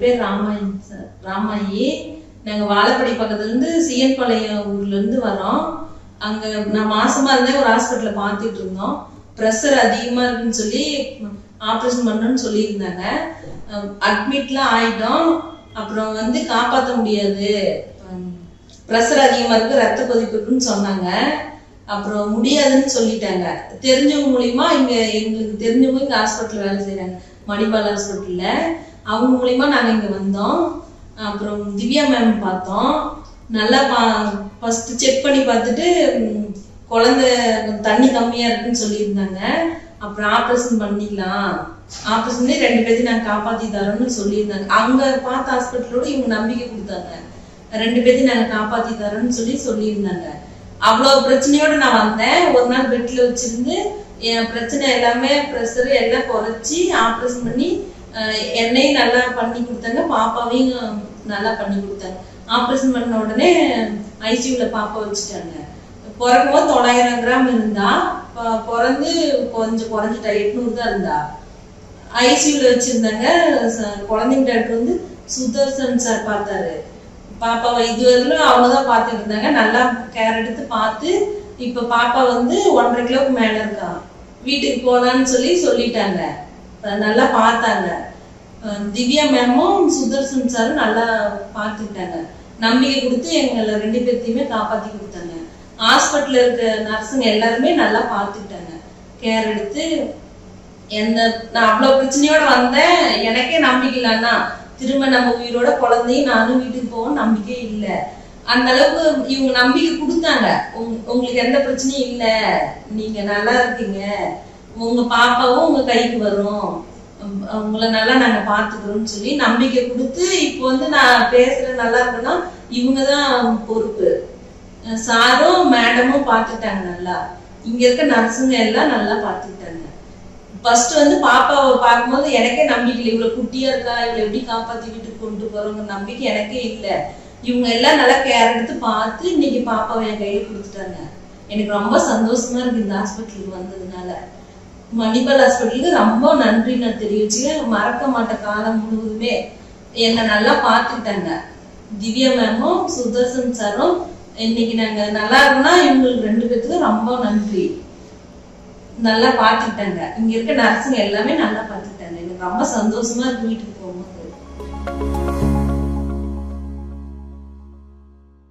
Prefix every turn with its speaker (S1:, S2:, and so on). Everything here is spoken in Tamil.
S1: பேர் ராமாயி சார் ராமாயி நாங்க வாழப்படி பக்கத்துல இருந்து சிஎன் பாளையம் ஊர்ல இருந்து வரோம் அங்க நான் மாசமா இருந்தே ஒரு ஹாஸ்பிட்டல்ல பார்த்துட்டு இருந்தோம் ப்ரெஷர் அதிகமா இருக்குன்னு சொல்லி ஆப்ரேஷன் பண்ணணும்னு சொல்லியிருந்தாங்க அட்மிட்லாம் ஆயிட்டோம் அப்புறம் வந்து காப்பாற்ற முடியாது ப்ரெஷர் அதிகமா இருக்கு ரத்த கொதிப்பு இருக்குன்னு சொன்னாங்க அப்புறம் முடியாதுன்னு சொல்லிட்டாங்க தெரிஞ்சவங்க மூலியமா இங்க எங்களுக்கு தெரிஞ்சவங்க இங்க ஹாஸ்பிட்டல் வேலை செய்றாங்க மணிபால் ஹாஸ்பிட்டல்ல அவங்க மூலியமா நாங்க இங்க வந்தோம் அப்புறம் திவ்யா மேம் பார்த்தோம் நல்லா பா ஃபர்ஸ்ட் செக் பண்ணி பார்த்துட்டு ம், குழந்தை தண்ணி கம்மியா இருக்குன்னு சொல்லியிருந்தாங்க அப்புறம் ஆப்ரேஷன் பண்ணிக்கலாம் ஆப்ரேஷன் பண்ணி ரெண்டு பேர்த்தையும் நாங்க காப்பாத்தி தரோம்னு சொல்லியிருந்தாங்க அங்க பார்த்த ஹாஸ்பிட்டலோட இவங்க நம்பிக்கை கொடுத்தாங்க ரெண்டு பேர்த்தையும் நாங்க காப்பாத்தி தரோம்னு சொல்லி சொல்லியிருந்தாங்க அவ்வளவு பிரச்சனையோட நான் வந்தேன் ஒரு நாள் பெட்ல வச்சிருந்து என் பிரச்சனை எல்லாமே ப்ரெஷர் எல்லாம் குறைச்சி ஆப்ரேஷன் பண்ணி அஹ், என்னையும் நல்லா பண்ணி கொடுத்தாங்க பாப்பாவையும் நல்லா பண்ணி கொடுத்தாங்க ஆப்ரேஷன் பண்ண உடனே ஐசியூல பாப்பா வச்சுட்டாங்க பிறக்கும் போது தொள்ளாயிரம் கிராம் இருந்தா ப- பிறந்து கொஞ்சம் குறைஞ்சிட்டா எட்நூறு தான் இருந்தா ஐசியூல வச்சிருந்தாங்க ச- குழந்தைங்க டாக்டர் வந்து சுதர்சன் சார் பார்த்தாரு பாப்பாவை இதுவரையிலும் அவங்க தான் பார்த்துட்டு இருந்தாங்க நல்லா கேர் எடுத்து பார்த்து இப்ப பாப்பா வந்து ஒன்றரை கிலோக்கு மேல இருக்கா வீட்டுக்கு போலான்னு சொல்லி சொல்லிட்டாங்க அஹ் நல்லா பார்த்தாங்க அஹ் திவ்யா மேமும் சுதர்சன் சாரும் நல்லா பார்த்துக்கிட்டாங்க நம்பிக்கை கொடுத்து எங்களை ரெண்டு பேர்த்தையுமே காப்பாத்தி கொடுத்தாங்க ஹாஸ்பிட்டல்ல இருக்க நர்ஸுங்க எல்லாருமே நல்லா பார்த்துக்கிட்டாங்க கேர் எடுத்து எந்த நான் அவ்வளவு பிரச்சனையோட வந்தேன் எனக்கே நம்பிக்கை இல்லைன்னா திரும்ப நம்ம உயிரோட குழந்தையும் நானும் வீட்டுக்கு போவோம் நம்பிக்கை இல்ல அந்த அளவுக்கு இவங்க நம்பிக்கை கொடுத்தாங்க உங்க- உங்களுக்கு எந்த பிரச்சனையும் இல்ல நீங்க நல்லா இருக்கீங்க உங்க பாப்பாவும் உங்க கைக்கு வரும் உம் உங்களை நல்லா நாங்க பாத்துக்கிறோம்னு சொல்லி நம்பிக்கை கொடுத்து இப்போ வந்து நான் பேசுறது நல்லா இருக்குன்னா இவங்கதான் பொறுப்பு அஹ் சாரும் மேடமும் பார்த்துட்டாங்க நல்லா இங்க இருக்க நர்ஸுங்க எல்லாம் நல்லா பார்த்துக்கிட்டாங்க ஃபர்ஸ்ட் வந்து பாப்பாவை பார்க்கும்போது எனக்கே நம்பிக்கை இல்லை இவ்வளவு குட்டியா இருக்கா இவளை எப்படி காப்பாத்தி வீட்டுக்கு கொண்டு போறோங்க நம்பிக்கை எனக்கே இல்ல இவங்க எல்லாம் நல்லா கேர் எடுத்து பார்த்து இன்னைக்கு பாப்பாவை என் கையில கொடுத்துட்டாங்க எனக்கு ரொம்ப சந்தோஷமா இருக்கு இந்த ஹாஸ்பிட்டலுக்கு வந்ததுனால மணிபால் ஹாஸ்பிட்டலுக்கு ரொம்ப நன்றி நான் தெரிவிச்சுக்க மறக்க மாட்டேன் காலம் முழுவதுமே என்னை நல்லா பார்த்துக்கிட்டாங்க திவ்யா மேமும் சுதர்சன் சாரும் இன்னைக்கு நாங்க நல்லா இருக்கோம்னா இவங்களுக்கு ரெண்டு பேத்துக்கும் ரொம்ப நன்றி நல்லா பார்த்துக்கிட்டாங்க இங்க இருக்க நர்ஸுங்க எல்லாமே நல்லா பார்த்துக்கிட்டாங்க எனக்கு ரொம்ப சந்தோஷமா இருக்கு வீட்டுக்கு